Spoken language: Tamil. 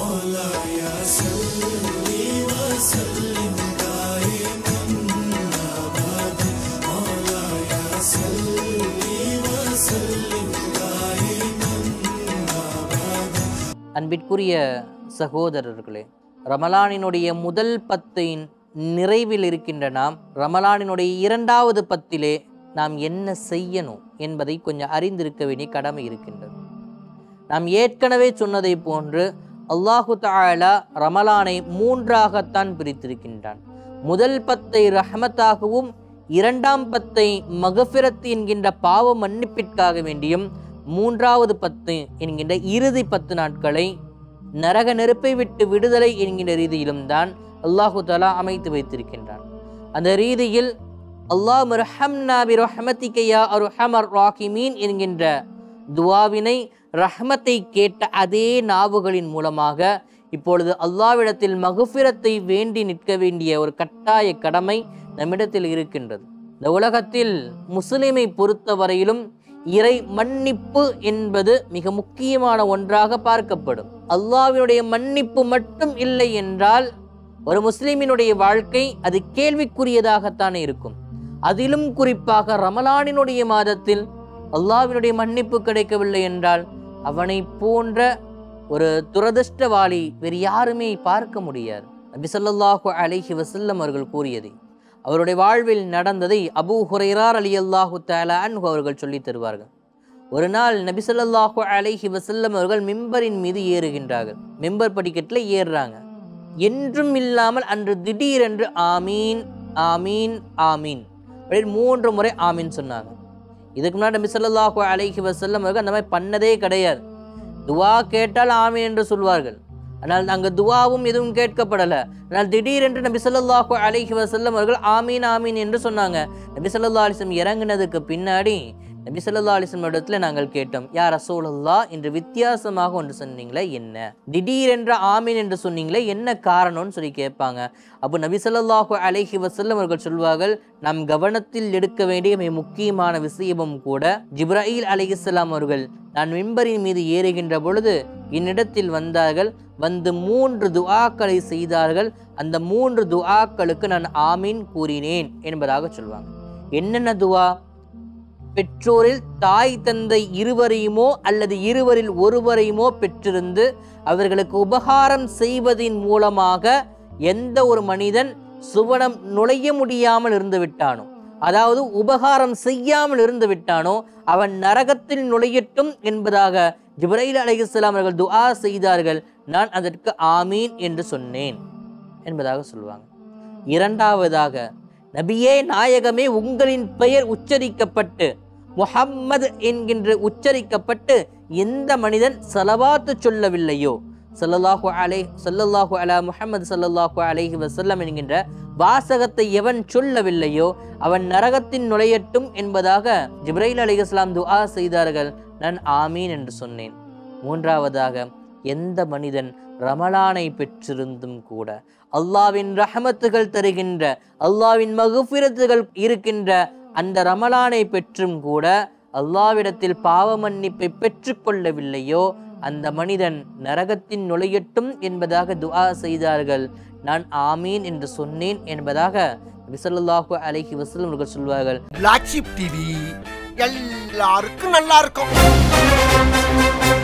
அன்பிற்குரிய சகோதரர்களே ரமலானினுடைய முதல் பத்தின் நிறைவில் இருக்கின்ற நாம் ரமலானினுடைய இரண்டாவது பத்திலே நாம் என்ன செய்யணும் என்பதை கொஞ்சம் அறிந்திருக்க வேண்டிய கடமை இருக்கின்றது நாம் ஏற்கனவே சொன்னதை போன்று அல்லாஹு தஆலா ரமலானை மூன்றாகத்தான் பிரித்திருக்கின்றான் முதல் பத்தை ரஹமத்தாகவும் இரண்டாம் பத்தை மகஃபிரத் என்கின்ற பாவ மன்னிப்பிற்காக வேண்டியும் மூன்றாவது பத்து என்கின்ற இறுதி பத்து நாட்களை நரக நெருப்பை விட்டு விடுதலை என்கின்ற ரீதியிலும் தான் அல்லாஹு தஆலா அமைத்து வைத்திருக்கின்றான் அந்த ரீதியில் அல்லாஹ் மிர்ஹம்னா பி ரஹ்மதிகையா அருஹமர் ராஹிமீன் என்கின்ற துவாவினை ரஹ்மத்தை கேட்ட அதே நாவுகளின் மூலமாக இப்பொழுது அல்லாவிடத்தில் மகுஃபிரத்தை வேண்டி நிற்க வேண்டிய ஒரு கட்டாய கடமை நம்மிடத்தில் இருக்கின்றது இந்த உலகத்தில் முஸ்லிமை பொறுத்தவரையிலும் இறை மன்னிப்பு என்பது மிக முக்கியமான ஒன்றாக பார்க்கப்படும் அல்லாஹ்வினுடைய மன்னிப்பு மட்டும் இல்லை என்றால் ஒரு முஸ்லிமினுடைய வாழ்க்கை அது கேள்விக்குரியதாகத்தானே இருக்கும் அதிலும் குறிப்பாக ரமலானினுடைய மாதத்தில் அல்லாஹ்வினுடைய மன்னிப்பு கிடைக்கவில்லை என்றால் அவனை போன்ற ஒரு துரதிர்ஷ்டவாளி வேறு யாருமே பார்க்க முடியாது நபி ஸல்லல்லாஹு அலைஹி வஸல்லம் அவர்கள் கூறியதை அவருடைய வாழ்வில் நடந்ததை அபூ ஹுரைரார் அலி அல்லாஹு தஆலா அன்ஹு அவர்கள் சொல்லித் தருவார்கள் ஒரு நாள் நபி ஸல்லல்லாஹு அலைஹி வஸல்லம் அவர்கள் மிம்பரின் மீது ஏறுகின்றார்கள் மிம்பர் படிக்கட்டில் ஏறுறாங்க என்றும் இல்லாமல் அன்று திடீரென்று ஆமீன் ஆமீன் ஆமீன் அப்படின்னு மூன்று முறை ஆமீன் சொன்னாங்க இதுக்கு முன்னாடி நபி ஸல்லல்லாஹு அலைஹி வஸல்லம் அவர்கள் அந்த மாதிரி பண்ணதே கிடையாது துவா கேட்டால் ஆமீன் என்று சொல்வார்கள் ஆனால் அங்கே துவாவும் எதுவும் கேட்கப்படலை ஆனால் திடீரென்று நபி ஸல்லல்லாஹு அலைஹி வஸல்லம் அவர்கள் ஆமீன் ஆமீன் என்று சொன்னாங்க நபி ஸல்லல்லாஹு அலைஹி வஸல்லம் இறங்கினதுக்கு பின்னாடி நபி ஸல்லல்லாஹு அலைஹி வஸல்லம் இடத்துல நாங்கள் கேட்டோம் யா ரசூலுல்லாஹ் என்று வித்தியாசமாக ஒன்று சொன்னீங்களே என்ன திடீரென்ற ஆமீன் என்று சொன்னீங்களே என்ன காரணம்னு சொல்லி கேட்பாங்க அப்போ நபி ஸல்லல்லாஹு அலைஹி வஸல்லம் அவர்கள் சொல்வார்கள் நாம் கவனத்தில் எடுக்க வேண்டிய மிக முக்கியமான விஷயமும் கூட ஜிப்ராயில் அலைஹிஸ்ஸலாம் அவர்கள் நான் மிம்பரின் மீது ஏறுகின்ற பொழுது என்னிடத்தில் வந்தார்கள் வந்து மூன்று துஆக்களை செய்தார்கள் அந்த மூன்று துஆக்களுக்கு நான் ஆமீன் கூறினேன் என்பதாக சொல்வாங்க என்னென்ன துஆ பெற்றோரில் தாய் தந்தை இருவரையுமோ அல்லது இருவரில் ஒருவரையுமோ பெற்றிருந்து அவர்களுக்கு உபகாரம் செய்வதின் மூலமாக எந்த ஒரு மனிதன் சுவனம் நுழைய முடியாமல் இருந்து விட்டானோ அதாவது உபகாரம் செய்யாமல் இருந்து விட்டானோ அவன் நரகத்தில் நுழையட்டும் என்பதாக ஜிப்ரைல் அலைஹிஸ்ஸலாம் அவர்கள் துஆ செய்தார்கள் நான் அதற்கு ஆமீன் என்று சொன்னேன் என்பதாக சொல்லுவாங்க இரண்டாவதாக நபியே நாயகமே உங்களின் பெயர் உச்சரிக்கப்பட்டு முஹம்மது என்கின்ற உச்சரிக்கப்பட்டு எந்த மனிதன் சலவாத்து சொல்லவில்லையோ ஸல்லல்லாஹு அலை ஸல்லல்லாஹு அலா முஹம்மது ஸல்லல்லாஹு அலைஹி வஸல்லம் என்கின்ற வாசகத்தை எவன் சொல்லவில்லையோ அவன் நரகத்தின் நுழையட்டும் என்பதாக ஜிப்ரைல் அலைஹிஸ்ஸலாம் துஆ செய்தார்கள் நான் ஆமீன் என்று சொன்னேன் மூன்றாவதாக எந்த மனிதன் ரமலானை பெற்றிருந்தும் கூட அல்லாவின் ரஹமத்துகள் தருகின்ற அல்லாவின் மகுஃபிரத்துகள் இருக்கின்ற அந்த ரமலானை பெற்றும் கூட அல்லாவிடத்தில் பாவ மன்னிப்பை பெற்றுக்கொள்ளவில்லையோ அந்த மனிதன் நரகத்தின் நுழையட்டும் என்பதாக துஆ செய்தார்கள் நான் ஆமீன் என்று சொன்னேன் என்பதாக விசல்லாஹு அலைஹி வஸல்லம் அவர்கள் சொல்வார்கள் பிளாக் ஷிப் டிவி எல்லாருக்கும் நல்லா இருக்கும்